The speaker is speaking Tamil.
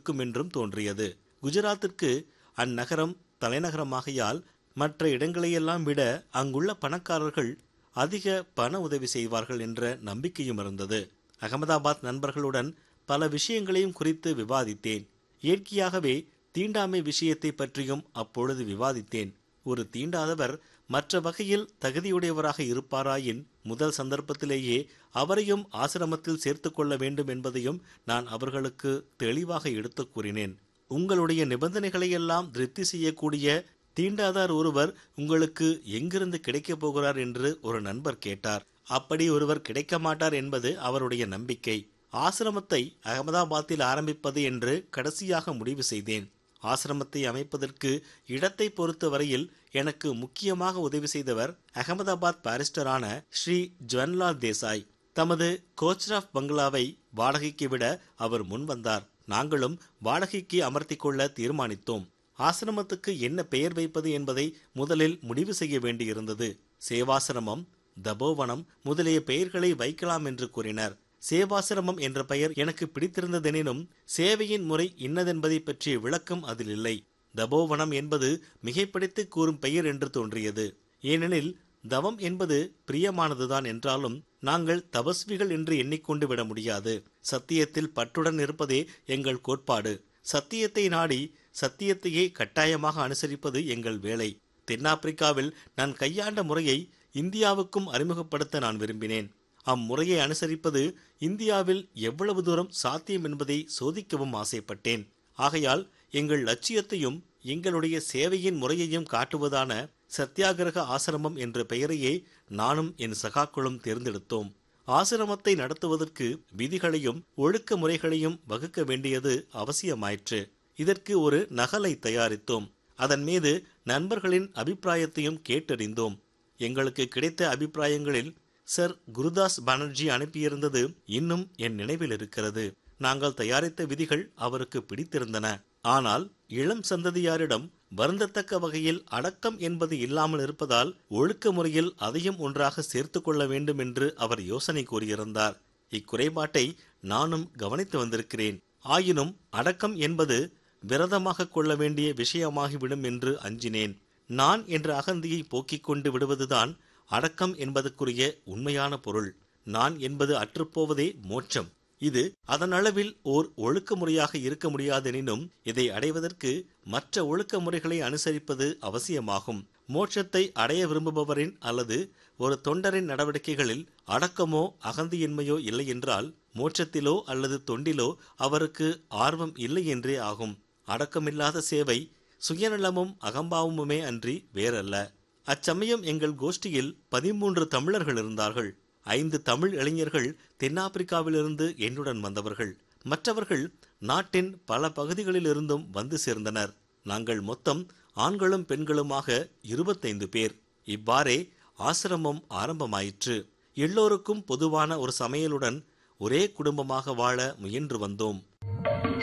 இருக்கும் என்றும் தோன்றியது குஜராத்திற்கு அந்நகரம் தலைநகரமாகையால் மற்ற இடங்களையெல்லாம் விட அங்குள்ள பணக்காரர்கள் அதிக பண உதவி செய்வார்கள் என்ற நம்பிக்கையும் இருந்தது அகமதாபாத் நண்பர்களுடன் பல விஷயங்களையும் குறித்து விவாதித்தேன் இயற்கையாகவே தீண்டாமை விஷயத்தை பற்றியும் அப்பொழுது விவாதித்தேன் ஒரு தீண்டாதவர் மற்ற வகையில் தகுதியுடையவராக இருப்பாராயின் முதல் சந்தர்ப்பத்திலேயே அவரையும் ஆசிரமத்தில் சேர்த்து கொள்ள வேண்டும் என்பதையும் நான் அவர்களுக்கு தெளிவாக எடுத்துக் கூறினேன் உங்களுடைய நிபந்தனைகளையெல்லாம் திருப்தி செய்யக்கூடிய தீண்டாதார் ஒருவர் உங்களுக்கு எங்கிருந்து கிடைக்கப் போகிறார் என்று ஒரு நண்பர் கேட்டார் அப்படி ஒருவர் கிடைக்க மாட்டார் என்பது அவருடைய நம்பிக்கை ஆசிரமத்தை அகமதாபாத்தில் ஆரம்பிப்பது என்று கடைசியாக முடிவு செய்தேன் ஆசிரமத்தை அமைப்பதற்கு இடத்தை பொறுத்த வரையில் எனக்கு முக்கியமாக உதவி செய்தவர் அகமதாபாத் பாரிஸ்டரான ஸ்ரீ ஜவன்லால் தேசாய் தமது கோச்ராஃப் பங்களாவை வாடகைக்கு விட அவர் முன்வந்தார் நாங்களும் வாடகைக்கு அமர்த்தி கொள்ள தீர்மானித்தோம் ஆசிரமத்துக்கு என்ன பெயர் வைப்பது என்பதை முதலில் முடிவு செய்ய வேண்டியிருந்தது சேவாசிரமம் தபோவனம் முதலிய பெயர்களை வைக்கலாம் என்று கூறினர் சேவாசிரமம் என்ற பெயர் எனக்கு பிடித்திருந்ததெனினும் சேவையின் முறை இன்னதென்பதை பற்றிய விளக்கம் அதில் இல்லை தபோவனம் என்பது மிகைப்படுத்தி கூறும் பெயர் என்று தோன்றியது ஏனெனில் தவம் என்பது பிரியமானதுதான் என்றாலும் நாங்கள் தபஸ்விகள் என்று எண்ணிக்கொண்டு விட முடியாது சத்தியத்தில் பற்றுடன் இருப்பதே எங்கள் கோட்பாடு சத்தியத்தை நாடி சத்தியத்தையே கட்டாயமாக அனுசரிப்பது எங்கள் வேலை தென்னாப்பிரிக்காவில் நான் கையாண்ட முறையை இந்தியாவுக்கும் அறிமுகப்படுத்த நான் விரும்பினேன் அம்முறையை அனுசரிப்பது இந்தியாவில் எவ்வளவு தூரம் சாத்தியம் என்பதை சோதிக்கவும் ஆசைப்பட்டேன் ஆகையால் எங்கள் லட்சியத்தையும் எங்களுடைய சேவையின் முறையையும் காட்டுவதான சத்தியாகிரக ஆசிரமம் என்ற பெயரையே நானும் என் சகாக்களும் தேர்ந்தெடுத்தோம் ஆசிரமத்தை நடத்துவதற்கு விதிகளையும் ஒழுக்க முறைகளையும் வகுக்க வேண்டியது அவசியமாயிற்று இதற்கு ஒரு நகலை தயாரித்தோம் அதன் மீது நண்பர்களின் அபிப்பிராயத்தையும் கேட்டறிந்தோம் எங்களுக்கு கிடைத்த அபிப்பிராயங்களில் சர் குருதாஸ் பானர்ஜி அனுப்பியிருந்தது இன்னும் என் நினைவில் இருக்கிறது நாங்கள் தயாரித்த விதிகள் அவருக்கு பிடித்திருந்தன ஆனால் இளம் சந்ததியாரிடம் வருந்தத்தக்க வகையில் அடக்கம் என்பது இல்லாமல் இருப்பதால் ஒழுக்க முறையில் அதையும் ஒன்றாக சேர்த்து கொள்ள வேண்டும் என்று அவர் யோசனை கூறியிருந்தார் இக்குறைபாட்டை நானும் கவனித்து வந்திருக்கிறேன் ஆயினும் அடக்கம் என்பது விரதமாக கொள்ள வேண்டிய விஷயமாகிவிடும் என்று அஞ்சினேன் நான் என்ற அகந்தியை போக்கிக் கொண்டு விடுவதுதான் அடக்கம் என்பதற்குரிய உண்மையான பொருள் நான் என்பது அற்றுப்போவதே மோட்சம் இது அதன் அளவில் ஓர் ஒழுக்க முறையாக இருக்க முடியாதெனினும் இதை அடைவதற்கு மற்ற ஒழுக்க முறைகளை அனுசரிப்பது அவசியமாகும் மோட்சத்தை அடைய விரும்புபவரின் அல்லது ஒரு தொண்டரின் நடவடிக்கைகளில் அடக்கமோ அகந்தியின்மையோ இல்லை என்றால் மோட்சத்திலோ அல்லது தொண்டிலோ அவருக்கு ஆர்வம் இல்லை என்றே ஆகும் அடக்கமில்லாத சேவை சுயநலமும் அகம்பாவமுமே அன்றி வேறல்ல அச்சமயம் எங்கள் கோஷ்டியில் பதிமூன்று தமிழர்கள் இருந்தார்கள் ஐந்து தமிழ் இளைஞர்கள் தென்னாப்பிரிக்காவிலிருந்து என்னுடன் வந்தவர்கள் மற்றவர்கள் நாட்டின் பல பகுதிகளிலிருந்தும் வந்து சேர்ந்தனர் நாங்கள் மொத்தம் ஆண்களும் பெண்களுமாக இருபத்தைந்து பேர் இவ்வாறே ஆசிரமம் ஆரம்பமாயிற்று எல்லோருக்கும் பொதுவான ஒரு சமையலுடன் ஒரே குடும்பமாக வாழ முயன்று வந்தோம்